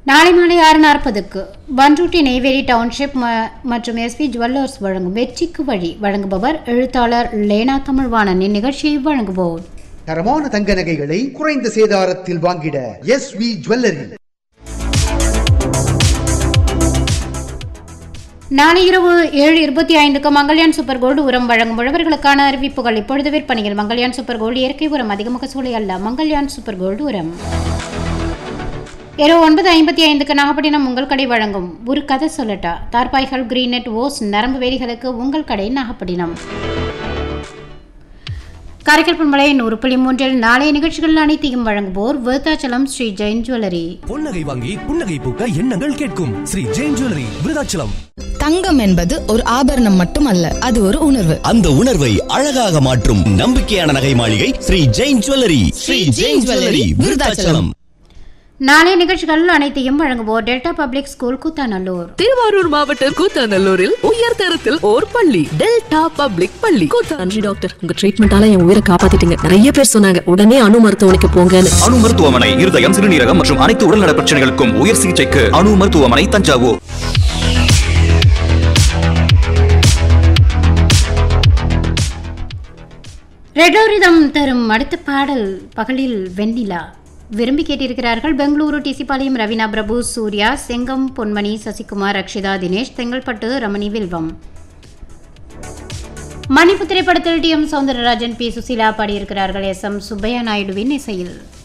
நாளை மாலை ஆறு நாற்பதுக்கு பன்ருட்டி நெய்வேலி டவுன்ஷிப் ம- மற்றும் எஸ்பி ஜுவல்லர்ஸ் வழங்கும் வெற்றிக்கு வழி வழங்குபவர் எழுத்தாளர் லேனா தமிழ்வாணன் இந்நிகழ்ச்சியை வழங்குவோர் தரமான தங்க நகைகளை குறைந்த சேதாரத்தில் வாங்கிட எஸ் வி ஜுவல்லரி நாளை இரவு ஏழு இருபத்தி ஐந்துக்கு மங்கள்யான் சூப்பர் கோல்டு உரம் வழங்கும் உழவர்களுக்கான அறிவிப்புகள் இப்பொழுது விற்பனையில் மங்கள்யான் சூப்பர் கோல்டு இயற்கை உரம் அதிகமாக சூளை அல்ல மங்கள்யான் சூப்பர் கோல்டு உரம் இரவு ஒன்பது ஐம்பத்தி ஐந்துக்கு நாகப்பட்டினம் உங்கள் கடை வழங்கும் ஒரு கதை சொல்லட்டா தார்பாய்கள் கிரீனெட் ஓஸ் நரம்பு வேலிகளுக்கு உங்கள் கடை நாகப்பட்டினம் காரைக்கால் பண்பலை நூறு புள்ளி மூன்றில் நாளைய நிகழ்ச்சிகள் அனைத்தையும் வழங்குவோர் விருத்தாச்சலம் ஸ்ரீ ஜெயின் ஜுவல்லரி பொன்னகை வாங்கி புன்னகை பூக்க எண்ணங்கள் கேட்கும் ஸ்ரீ ஜெயின் ஜுவல்லரி விருதாச்சலம் தங்கம் என்பது ஒரு ஆபரணம் மட்டுமல்ல அது ஒரு உணர்வு அந்த உணர்வை அழகாக மாற்றும் நம்பிக்கையான நகை மாளிகை ஸ்ரீ ஜெயின் ஜுவல்லரி ஸ்ரீ ஜெயின் ஜுவல்லரி விருதாச்சலம் நாளைய நிகழ்ச்சிகள் அனைத்தையும் வழங்குவோர் Delta public school Koothanallur Thiruvarur மாவட்டம் கூத்தாநல்லூரில் உயர் தரத்தில் ஓர் பள்ளி டெல்டா பப்ளிக் பள்ளி கூத்தா நன்றி டாக்டர் உங்க ட்ரீட்மெண்டால என் உயிரை காப்பாத்திட்டீங்க நிறைய பேர் சொன்னாங்க உடனே அணு மருத்துவமனைக்கு போங்கன்னு அணு மருத்துவமனை இருதயம் சிறுநீரகம் மற்றும் அனைத்து உடல்நல பிரச்சனைகளுக்கும் உயர் சிகிச்சைக்கு அணு மருத்துவமனை தஞ்சாவூர் ரெடோரிதம் தரும் அடுத்த பாடல் பகலில் வெண்ணிலா விரும்பி கேட்டிருக்கிறார்கள் பெங்களூரு டிசிபாளையம் ரவீனா பிரபு சூர்யா செங்கம் பொன்மணி சசிகுமார் அக்ஷிதா தினேஷ் செங்கல்பட்டு ரமணி வில்வம் மணிப்பு திரைப்படத்தில் T M Soundararajan P Susheela பாடியிருக்கிறார்கள் எஸ் எம் சுப்பையா நாயுடுவின் இசையில்